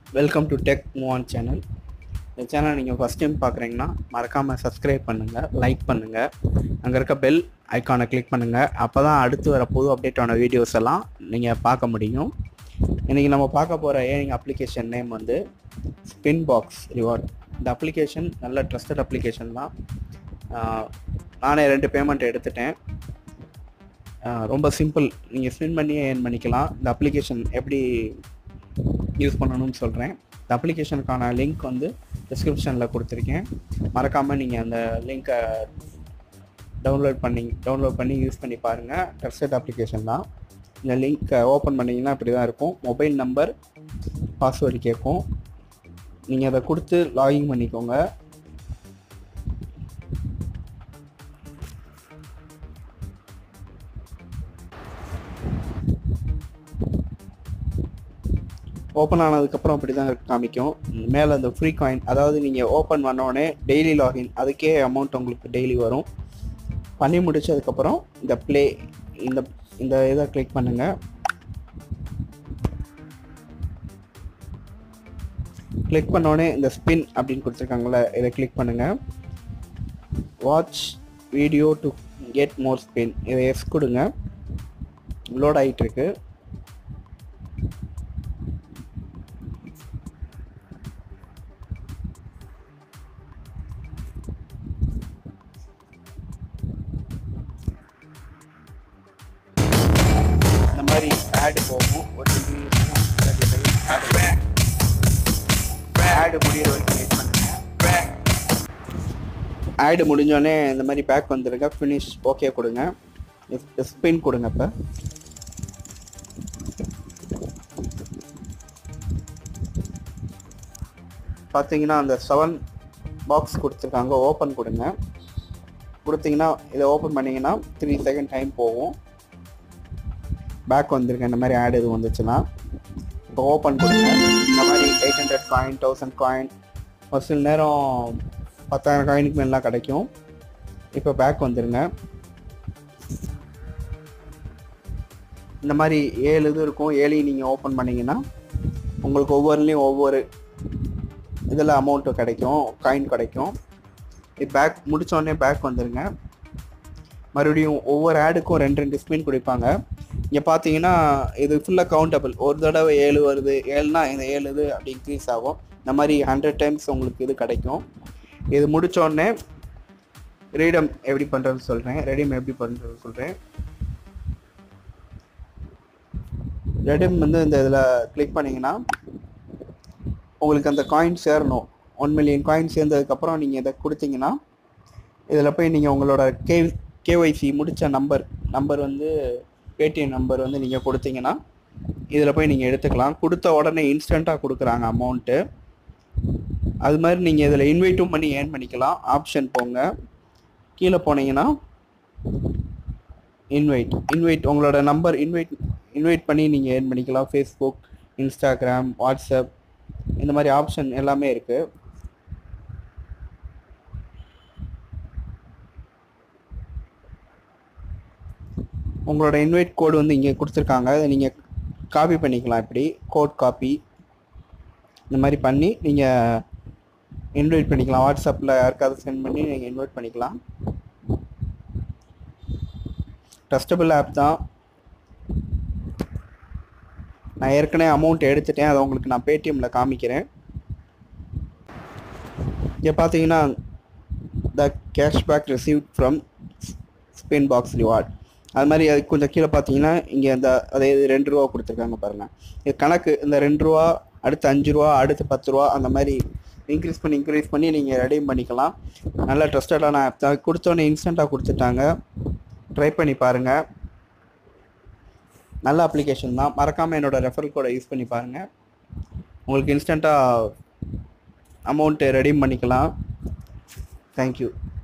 welcome to tech மூவான் channel இந்த channel நீங்கள் ஃபஸ்ட் டைம் பார்க்குறீங்கன்னா மறக்காமல் சப்ஸ்கிரைப் பண்ணுங்கள் லைக் பண்ணுங்கள் அங்கே இருக்க பெல் ஐக்கானை கிளிக் பண்ணுங்கள் அப்போ தான் அடுத்து வர புது அப்டேட்டான வீடியோஸ் எல்லாம் நீங்கள் பார்க்க முடியும் இன்றைக்கி நம்ம பார்க்க போகிற ஏர்னிங் அப்ளிகேஷன் நேம் வந்து ஸ்பின் பாக்ஸ் ரிவார்ட் இந்த அப்ளிகேஷன் நல்ல ட்ரஸ்டட் அப்ளிகேஷன் தான் ஆஹ் நானே ரெண்டு பேமெண்ட் எடுத்துட்டேன் ஆஹ் ரொம்ப சிம்பிள் நீங்கள் ஸ்பின் பண்ணியே ஏர்ன் பண்ணிக்கலாம் இந்த அப்ளிகேஷன் எப்படி யூஸ் பண்ணணும்னு சொல்கிறேன் இந்த அப்ளிகேஷனுக்கான லிங்க் வந்து டிஸ்கிரிப்ஷனில் கொடுத்துருக்கேன் மறக்காமல் நீங்கள் அந்த லிங்க்கை டவுன்லோட் பண்ணி டவுன்லோட் பண்ணி யூஸ் பண்ணி பாருங்கள் ட்ரஸ்டட் அப்ளிகேஷன் தான் இந்த லிங்க்கை ஓப்பன் பண்ணிங்கன்னா இப்படி தான் இருக்கும் மொபைல் நம்பர் பாஸ்வேர்டு கேட்கும் நீங்கள் அதை கொடுத்து லாகின் பண்ணிக்கோங்க ஓப்பன் ஆனதுக்கப்புறம் அப்படி தான் காமிக்கும் மேலே அந்த ஃப்ரீ காயின் அதாவது நீங்கள் ஓப்பன் பண்ணோடனே டெய்லி லாகின் அதுக்கே அமௌண்ட் உங்களுக்கு டெய்லி வரும் பண்ணி முடிச்சதுக்கப்புறம் இந்த ப்ளே இந்த இந்த இதை கிளிக் பண்ணுங்கள் கிளிக் பண்ணோடனே இந்த ஸ்பின் அப்படின்னு கொடுத்துருக்காங்களே இதை கிளிக் பண்ணுங்கள் watch video to get more spin இதை எஸ் கொடுங்க லோட் ஆகிட்டு இருக்கு இந்த மாதிரி ஆடு போகும் ஒரு ஆடு முடியிற வரைக்கும் வெயிட் பண்ணுங்க ஆடு முடிஞ்சோடனே இந்த மாதிரி பேக் வந்துருங்க ஃபினிஷ் ஓகே கொடுங்க ஸ்பின் கொடுங்க இப்போ பார்த்தீங்கன்னா அந்த செவன் பாக்ஸ் கொடுத்துருக்காங்க ஓப்பன் கொடுங்க கொடுத்தீங்கன்னா இதை ஓப்பன் பண்ணிங்கன்னா த்ரீ செகண்ட் டைம் போகும் பேக் வந்திருக்கு இந்த மாதிரி ஆட் எதுவும் வந்துச்சுன்னா இப்போ ஓப்பன் கொடுங்க இந்த மாதிரி eight hundred coin thousand coin ஒரு சில நேரம் பத்தாயிரம் காயினுக்கு மேலாம் கிடைக்கும் இப்போ பேக் வந்துருங்க இந்த மாதிரி ஏழு இது இருக்கும் ஏழையும் நீங்கள் ஓப்பன் பண்ணிங்கன்னா உங்களுக்கு ஒவ்வொருலேயும் ஒவ்வொரு இதில் அமௌண்ட்டு கிடைக்கும் காயின் கிடைக்கும் இது பேக் முடித்தோடனே பேக் வந்துருங்க மறுபடியும் ஒவ்வொரு ஆடுக்கும் ரெண்டு ரெண்டு ஸ்பின் கொடுப்பாங்க இங்கே பார்த்தீங்கன்னா இது ஃபுல்லாக கவுண்டபிள் ஒரு தடவை ஏழு வருது ஏழுனா இந்த ஏழு இது அப்படி இன்க்ரீஸ் ஆகும் இந்த மாதிரி ஹண்ட்ரட் டைம்ஸ் உங்களுக்கு இது கிடைக்கும் இது முடித்தோடனே ரீடம் எப்படி பண்ணுறதுன்னு சொல்கிறேன் ரெடிம் எப்படி பண்ணுறது சொல்கிறேன் ரெடிம் வந்து இந்த இதில் கிளிக் பண்ணிங்கன்னா உங்களுக்கு அந்த காயின் சேரணும் ஒன் மில்லியன் காயின் சேர்ந்ததுக்கப்புறம் நீங்கள் இதை கொடுத்தீங்கன்னா இதில் போய் நீங்கள் உங்களோட கே கேஒய்சி முடித்த நம்பர் நம்பர் வந்து பேடிஎம் நம்பர் வந்து நீங்கள் கொடுத்தீங்கன்னா இதில் போய் நீங்கள் எடுத்துக்கலாம் கொடுத்த உடனே இன்ஸ்டண்ட்டாக கொடுக்குறாங்க அமௌண்ட்டு அது மாதிரி நீங்கள் இதில் இன்வைட்டும் பண்ணி ஏர்ன் பண்ணிக்கலாம் ஆப்ஷன் போங்க கீழே போனீங்கன்னா இன்வைட் இன்வைட் உங்களோட நம்பர் இன்வைட் இன்வைட் பண்ணி நீங்கள் ஏர்ன் பண்ணிக்கலாம் ஃபேஸ்புக் இன்ஸ்டாகிராம் வாட்ஸ்அப் இந்த மாதிரி ஆப்ஷன் எல்லாமே இருக்குது உங்களோட இன்வைட் கோடு வந்து இங்கே கொடுத்துருக்காங்க அதை நீங்கள் காப்பி பண்ணிக்கலாம் இப்படி கோட் காப்பி இந்த மாதிரி பண்ணி நீங்கள் இன்வைட் பண்ணிக்கலாம் வாட்ஸ்அப்பில் யாருக்காவது சென்ட் பண்ணி நீங்கள் இன்வைட் பண்ணிக்கலாம் ட்ரஸ்டபிள் ஆப் தான் நான் ஏற்கனவே அமௌண்ட் எடுத்துட்டேன் அதை உங்களுக்கு நான் பேடிஎம்மில் காமிக்கிறேன் இங்கே பார்த்தீங்கன்னா the cashback received from spin box reward அது மாதிரி அது கொஞ்சம் கீழே பார்த்தீங்கன்னா இங்கே இந்த அதே ரெண்டு ரூபா கொடுத்துருக்காங்க பாருங்கள் இது கணக்கு இந்த ரெண்டு ரூபா அடுத்து அஞ்சு ரூபா அடுத்து பத்து ரூபா அந்த மாதிரி இன்க்ரீஸ் பண்ணி இன்க்ரீஸ் பண்ணி நீங்கள் ரெடீம் பண்ணிக்கலாம் நல்ல ட்ரஸ்டடான ஆப் தான் கொடுத்தோன்னே இன்ஸ்டண்ட்டாக கொடுத்துட்டாங்க ட்ரை பண்ணி பாருங்கள் நல்ல அப்ளிகேஷன் தான் மறக்காமல் என்னோடய ரெஃபரல் கோடை யூஸ் பண்ணி பாருங்கள் உங்களுக்கு இன்ஸ்டண்ட்டாக அமௌண்ட்டு ரெடீம் பண்ணிக்கலாம் தேங்க்யூ